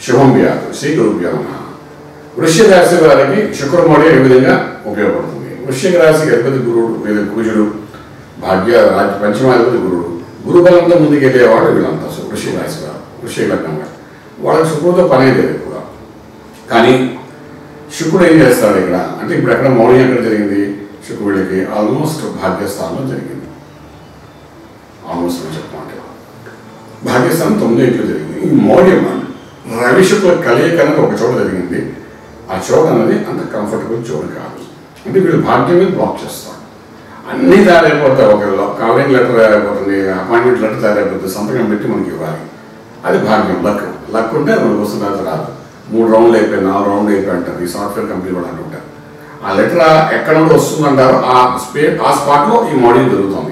శుభం వ్యాధు శ్రీ గురుభ్యో నమః వృశ్చిక రాశి వారికి శుక్రమౌళి ఏ విధంగా ఉపయోగపడుతుంది వృశ్చిక రాశికి అధిపతి గురుడు లేదా కుజుడు భాగ్య రాజ్య పంచమాధిపతి గురుడు గురు బలంతో ముందుకు వెళ్ళేవాడు వీళ్ళంతా సో వృశ్చిక రాశి వారు వృశ్చిక లగ్నం వారు వాళ్ళకి శుక్రుడితో పనే లేదు కూడా కానీ శుక్రుడు ఏం చేస్తాడు ఇక్కడ అంటే ఇప్పుడు ఎక్కడ మౌని ఎక్కడ జరిగింది శుక్రుడికి ఆల్మోస్ట్ భాగ్యస్థానంలో జరిగింది ఆల్మోస్ట్ అని చెప్పమంటే భాగ్యస్థానం తొమ్మిది ఇంట్లో జరిగింది ఈ మౌర్యం రవి శుక్ల కలయిక అనేది ఒక చోట జరిగింది ఆ చోట అనేది అంత కంఫర్టబుల్ చోటు కాదు అంటే వీళ్ళు భాగ్యం మీద బ్లాక్ చేస్తాడు అన్నీ తయారైపోతాయి ఒక కవరింగ్ లెటర్ తయారైపోతుంది అపాయింట్మెంట్ లెటర్ తయారైపోతుంది సంతకం పెట్టి మనకి ఇవ్వాలి అది భాగ్యం లక్ లక్ ఉంటే మనకు వస్తుంది తర్వాత రాదు మూడు రౌండ్లు అయిపోయి నాలుగు రౌండ్లు అయిపోయి అంటారు ఈ సాఫ్ట్వేర్ కంపెనీ కూడా అంటుంటారు ఆ లెటర్ ఎక్కడ నుండి వస్తుందంటారో ఆ స్పే ఆ స్పాట్లో ఈ మోడల్ జరుగుతుంది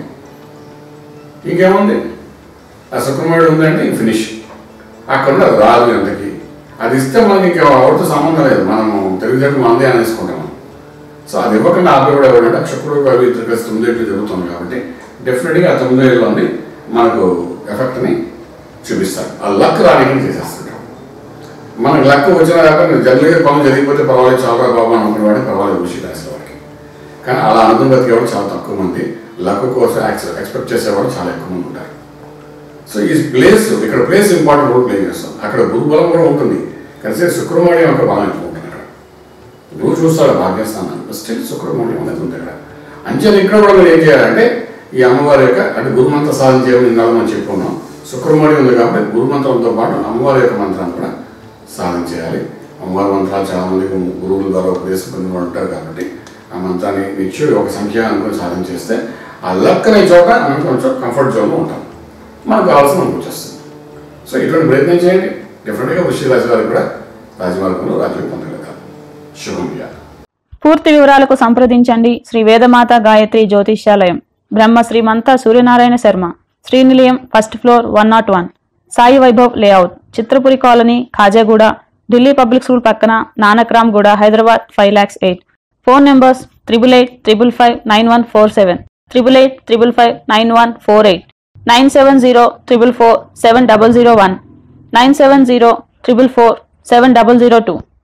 ఇంకేముంది ఆ శుక్రమేడు ఉందంటే ఇంక ఫినిష్ అక్కడ నుండి అది రాదు ఎంతకి అది ఇస్తే మనకి ఇంకా ఎవరితో సంబంధం లేదు మనము తెలివితేటలు మనదే అనేసుకుంటాం సో అది ఇవ్వకుండా ఆపి కూడా ఎవరంటే శుక్రుడు అవి ఇద్దరు కలిసి తొమ్మిది ఏళ్ళు జరుగుతుంది కాబట్టి డెఫినెట్గా ఆ తొమ్మిది ఏళ్ళలోని మనకు ఎఫెక్ట్ని చూపిస్తారు ఆ లక్ రానికి చేసేస్తుంటాం మనకు లక్ వచ్చిన దాకా జనరల్గా పనులు జరిగిపోతే పర్వాలేదు చాలా బాబు అనుకునేవాడు పర్వాలేదు ఋషి రాసే వాడికి కానీ అలా అనుకుని బతికేవాడు చాలా తక్కువ మంది లక్ కోసం ఎక్స్పెక్ట్ చేసేవాడు చాలా ఎక్కువ మంది ఉంటారు సో ఈ ప్లేస్ ఇక్కడ ప్లేస్ ఇంపార్టెంట్ రోల్ ప్లే చేస్తాం అక్కడ గురు బలం కూడా ఉంటుంది కానీ శుక్రమౌళి యొక్క బలం ఎక్కువ ఉంటుంది అక్కడ గురువు చూస్తాడు భాగ్యస్థానాన్ని స్టిల్ శుక్రమౌళి అనేది ఉంది అక్కడ అంచెలు ఇక్కడ కూడా మీరు ఏం చేయాలంటే ఈ అమ్మవారి యొక్క అంటే గురుమంత్ర సాధన చేయడం ఇన్నాళ్ళు మనం చెప్పుకున్నాం శుక్రమౌళి ఉంది కాబట్టి గురుమంత్రంతో పాటు అమ్మవారి యొక్క మంత్రాన్ని కూడా సాధన చేయాలి అమ్మవారి మంత్రాలు చాలా మంది గురువుల ద్వారా ఉపదేశం పొందిన వాళ్ళు ఉంటారు కాబట్టి ఆ మంత్రాన్ని నిత్యం ఒక సంఖ్య అనుకుని సాధన చేస్తే ఆ లక్ అనే చోట మనం కొంచెం కంఫర్ట్ జోన్లో ఉంటాం మనకు కావాల్సిన మనకు వచ్చేస్తుంది సో ఇటువంటి ప్రయత్నం చేయండి డెఫినెట్గా వృష్టి రాశి వారికి కూడా రాజమార్గంలో రాజ్యం పొందగలుగుతారు శుభం వ్యాధి పూర్తి వివరాలకు సంప్రదించండి Shri Vedamata Gayatri Jyotishyalayam Brahma Shrimanta Suryanarayana Sharma Srinilayam first floor one not one Sai Vaibhav layout Chitrapuri colony Khajaguda Delhi public school పక్కన Nanakramguda Hyderabad five lakhs eight phone numbers triple eight triple five nine one four seven triple eight triple five nine one four eight nine seven zero triple four seven double zero one nine seven zero triple four seven double zero two